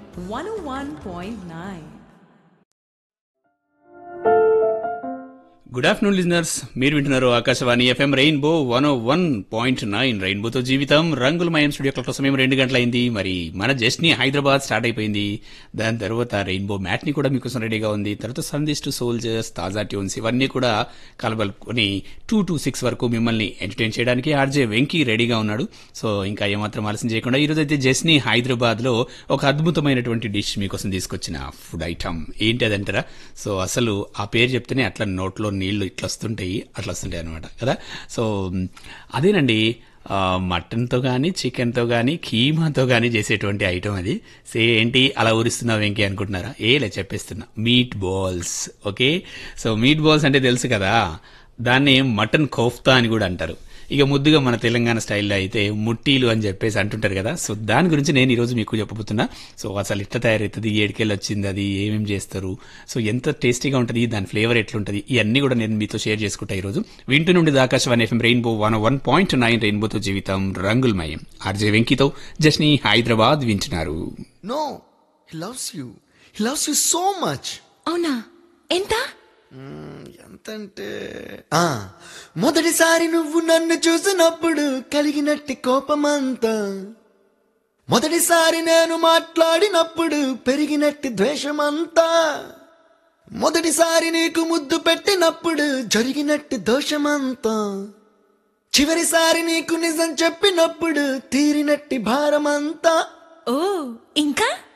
101.9. Good afternoon listeners మీరు వింటున్నారు Akashvani FM Rainbow one o one point nine రెయిన్బోతో జీవితం రంగులమయం స్టూడియో క్లాక్ సమయం రెండు గంటలైంది మరి మన జస్ట్ని హైదరాబాద్ స్టార్ట్ అయిపోయింది దాని తర్వాత రెయిన్బో మ్యాట్ ని కూడా మీకోసం రెడీగా ఉంది తర్వాత సందేశ్ టు సోల్జర్స్ తాజా ట్యూన్స్ ఇవన్నీ కూడా కలబలుకొని టూ టు సిక్స్ వరకు మిమ్మల్ని ఎంటర్టైన్ చేయడానికి ఆర్జే వెంకీ రెడీగా ఉన్నాడు సో ఇంకా ఏమాత్రం ఆలస్యం చేయకుండా ఈ రోజు అయితే జస్ని హైదరాబాద్ లో ఒక అద్భుతమైనటువంటి డిష్ మీకోసం తీసుకొచ్చిన ఫుడ్ ఐటమ్ ఏంటి అదంటారా సో అసలు ఆ పేరు చెప్తేనే అట్లా నోట్లో నీళ్లు ఇట్లా వస్తుంటాయి అట్లా వస్తుంటాయి అనమాట కదా సో మ్, అదేనండి ఆ, మటన్తో కానీ చికెన్తో కానీ కీమాతో కానీ చేసేటువంటి ఐటమ్ అది సే ఏంటి అలా ఊరిస్తున్నావు వెంకీ అనుకుంటున్నారా ఏలే చెప్పేస్తున్నా meatballs okay so meatballs అంటే తెలుసు కదా దాన్ని మటన్ కోఫ్తా అని కూడా అంటారు ఇక ముద్దుగా మన తెలంగాణ స్టైల్లో అయితే ముట్టీలు అని చెప్పేసి అంటుంటారు కదా సో దాని గురించి నేను ఈరోజు మీకు చెప్పబోతున్నా సో అసలు ఎట్లా తయారవుతుంది ఏడికెళ్ళి వచ్చింది అది ఏమేమి చేస్తారు సో ఎంత టేస్టీగా ఉంటుంది దాని ఫ్లేవర్ ఎట్లుంటుంది ఇవన్నీ కూడా నేను మీతో షేర్ చేసుకుంటా ఈరోజు వింటూ నుండి Akashvani FM Rainbow one one point nine రెయిన్బోతో జీవితం రంగులమయం ఆర్జే వెంకీతో జస్ని హైదరాబాద్ వింటున్నారు No, he loves you. He loves you so much. అవునా ఎంత ఎంతంటే ఆ, మొదటిసారి నువ్వు నన్ను చూసినప్పుడు కలిగినట్టి కోపమంతా మొదటిసారి నేను మాట్లాడినప్పుడు పెరిగినట్టి ద్వేషమంతా మొదటిసారి నీకు ముద్దు పెట్టినప్పుడు జరిగినట్టు దోషమంతా చివరిసారి నీకు నిజం చెప్పినప్పుడు తీరినట్టి భారమంతా ఓ ఇంకా